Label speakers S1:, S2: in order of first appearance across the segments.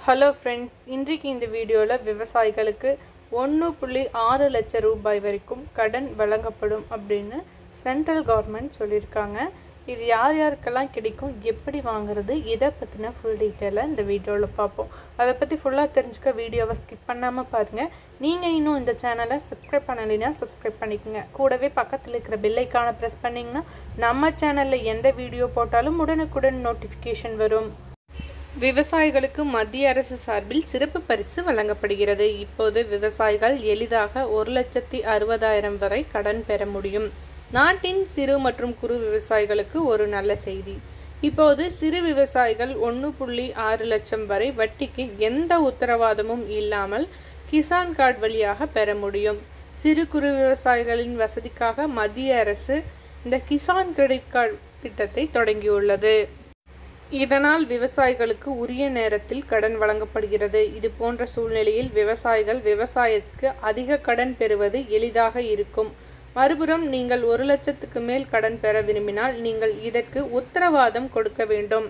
S1: hello friends இன்றைக்கு இந்த வீடியோவில் விவசாயிகளுக்கு ஒன்று புள்ளி ஆறு லட்சம் ரூபாய் வரைக்கும் கடன் வழங்கப்படும் அப்படின்னு சென்ட்ரல் கவர்மெண்ட் சொல்லியிருக்காங்க இது யார் யாருக்கெல்லாம் கிடைக்கும் எப்படி வாங்குறது இதை பற்றின ஃபுல் டீட்டெயிலாக இந்த வீடியோவில் பார்ப்போம் அதை பற்றி ஃபுல்லாக தெரிஞ்சுக்க வீடியோவை ஸ்கிப் பண்ணாமல் பாருங்கள் நீங்கள் இன்னும் இந்த சேனலை சப்ஸ்கிரைப் பண்ணலைன்னா சப்ஸ்கிரைப் பண்ணிக்கோங்க கூடவே பக்கத்தில் இருக்கிற பெல்லைக்கான ப்ரெஸ் பண்ணிங்கன்னா நம்ம சேனலில் எந்த வீடியோ போட்டாலும் உடனுக்குடன் நோட்டிஃபிகேஷன் வரும் விவசாயிகளுக்கு மத்திய அரசு சார்பில் சிறப்பு பரிசு வழங்கப்படுகிறது இப்போது விவசாயிகள் எளிதாக ஒரு லட்சத்தி அறுபதாயிரம் வரை கடன் பெற முடியும் நாட்டின் சிறு மற்றும் குறு விவசாயிகளுக்கு ஒரு நல்ல செய்தி இப்போது சிறு விவசாயிகள் ஒன்று புள்ளி ஆறு லட்சம் வரை வட்டிக்கு எந்த உத்தரவாதமும் இல்லாமல் கிசான் கார்டு வழியாக பெற முடியும் சிறு குறு விவசாயிகளின் வசதிக்காக மத்திய அரசு இந்த கிசான் கிரெடிட் கார்டு திட்டத்தை தொடங்கியுள்ளது இதனால் விவசாயிகளுக்கு உரிய நேரத்தில் கடன் வழங்கப்படுகிறது இது போன்ற சூழ்நிலையில் விவசாயிகள் விவசாயத்துக்கு அதிக கடன் பெறுவது எளிதாக இருக்கும் மறுபுறம் நீங்கள் ஒரு லட்சத்துக்கு மேல் கடன் பெற விரும்பினால் நீங்கள் இதற்கு உத்தரவாதம் கொடுக்க வேண்டும்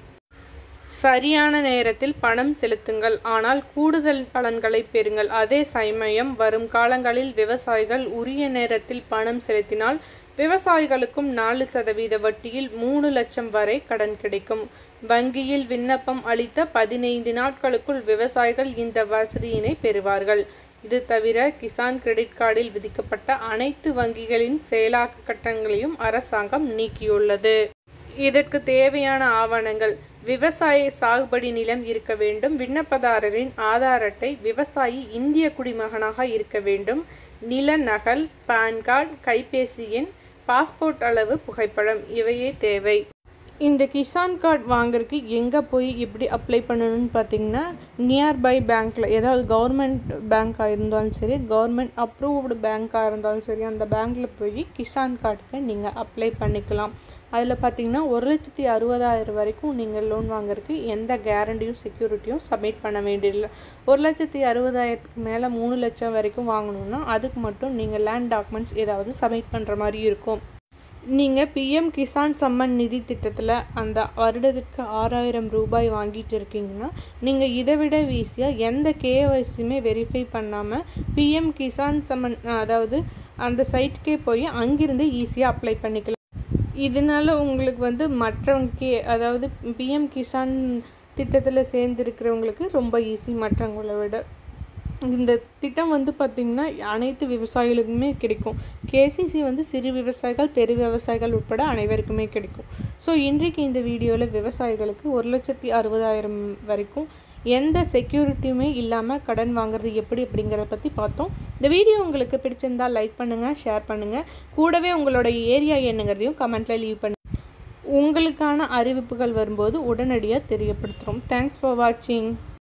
S1: சரியான நேரத்தில் பணம் செலுத்துங்கள் ஆனால் கூடுதல் பலன்களை பெறுங்கள் அதே சமயம் வரும் காலங்களில் விவசாயிகள் உரிய நேரத்தில் பணம் செலுத்தினால் விவசாயிகளுக்கும் நாலு சதவீத வட்டியில் மூணு லட்சம் வரை கடன் கிடைக்கும் வங்கியில் விண்ணப்பம் அளித்த பதினைந்து நாட்களுக்குள் விவசாயிகள் இந்த வசதியினை பெறுவார்கள் இது தவிர கிசான் கிரெடிட் கார்டில் விதிக்கப்பட்ட அனைத்து வங்கிகளின் செயலாக்க கட்டணங்களையும் அரசாங்கம் நீக்கியுள்ளது இதற்கு தேவையான ஆவணங்கள் விவசாய சாகுபடி நிலம் இருக்க வேண்டும் விண்ணப்பதாரரின் ஆதார் அட்டை விவசாயி இந்திய குடிமகனாக இருக்க வேண்டும் நில நகல் பான் கார்டு கைபேசி எண் பாஸ்போர்ட் அளவு புகைப்படம் இவையே தேவை இந்த கிசான் கார்டு வாங்குறதுக்கு எங்கே போய் எப்படி அப்ளை பண்ணணும்னு பார்த்தீங்கன்னா நியர்பை பேங்க்கில் ஏதாவது கவர்மெண்ட் பேங்க்காக இருந்தாலும் சரி கவர்மெண்ட் அப்ரூவ்டு பேங்க்காக இருந்தாலும் சரி அந்த பேங்க்கில் போய் கிசான் கார்டுக்கு நீங்கள் அப்ளை பண்ணிக்கலாம் அதில் பார்த்தீங்கன்னா ஒரு லட்சத்தி அறுபதாயிரம் வரைக்கும் நீங்கள் லோன் வாங்குறதுக்கு எந்த கேரண்டியும் செக்யூரிட்டியும் சப்மிட் பண்ண வேண்டியதில்லை ஒரு லட்சத்தி அறுபதாயிரத்துக்கு மேலே மூணு லட்சம் வரைக்கும் வாங்கணுன்னா அதுக்கு மட்டும் நீங்கள் லேண்ட் டாக்குமெண்ட்ஸ் ஏதாவது சப்மிட் பண்ணுற மாதிரி இருக்கும் நீங்கள் பிஎம் கிசான் சம்மன் நிதி திட்டத்தில் அந்த வருடத்திற்கு ஆறாயிரம் ரூபாய் வாங்கிட்டு இருக்கீங்கன்னா நீங்கள் இதை விட ஈஸியாக எந்த கேஒய்சியுமே வெரிஃபை பண்ணாமல் பிஎம் கிசான் சம்மன் அதாவது அந்த சைட்டுக்கே போய் அங்கிருந்து ஈஸியாக அப்ளை பண்ணிக்கலாம் இதனால உங்களுக்கு வந்து மற்றவங்க அதாவது பிஎம் கிசான் திட்டத்தில் சேர்ந்துருக்கிறவங்களுக்கு ரொம்ப ஈஸி மற்றவங்கள விட இந்த திட்டம் வந்து பார்த்திங்கன்னா அனைத்து விவசாயிகளுக்குமே கிடைக்கும் கேசிசி வந்து சிறு விவசாயிகள் பெரு விவசாயிகள் உட்பட அனைவருக்குமே கிடைக்கும் ஸோ இன்றைக்கு இந்த வீடியோவில் விவசாயிகளுக்கு ஒரு லட்சத்தி அறுபதாயிரம் வரைக்கும் எந்த செக்யூரிட்டியுமே இல்லாமல் கடன் வாங்குறது எப்படி அப்படிங்கிறத பற்றி பார்த்தோம் இந்த வீடியோ உங்களுக்கு பிடிச்சிருந்தால் லைக் பண்ணுங்கள் ஷேர் பண்ணுங்கள் கூடவே உங்களோட ஏரியா என்னங்கிறதையும் கமெண்ட்டில் லீவ் பண்ணுங்கள் உங்களுக்கான அறிவிப்புகள் வரும்போது உடனடியாக தெரியப்படுத்துகிறோம் தேங்க்ஸ் ஃபார் வாட்சிங்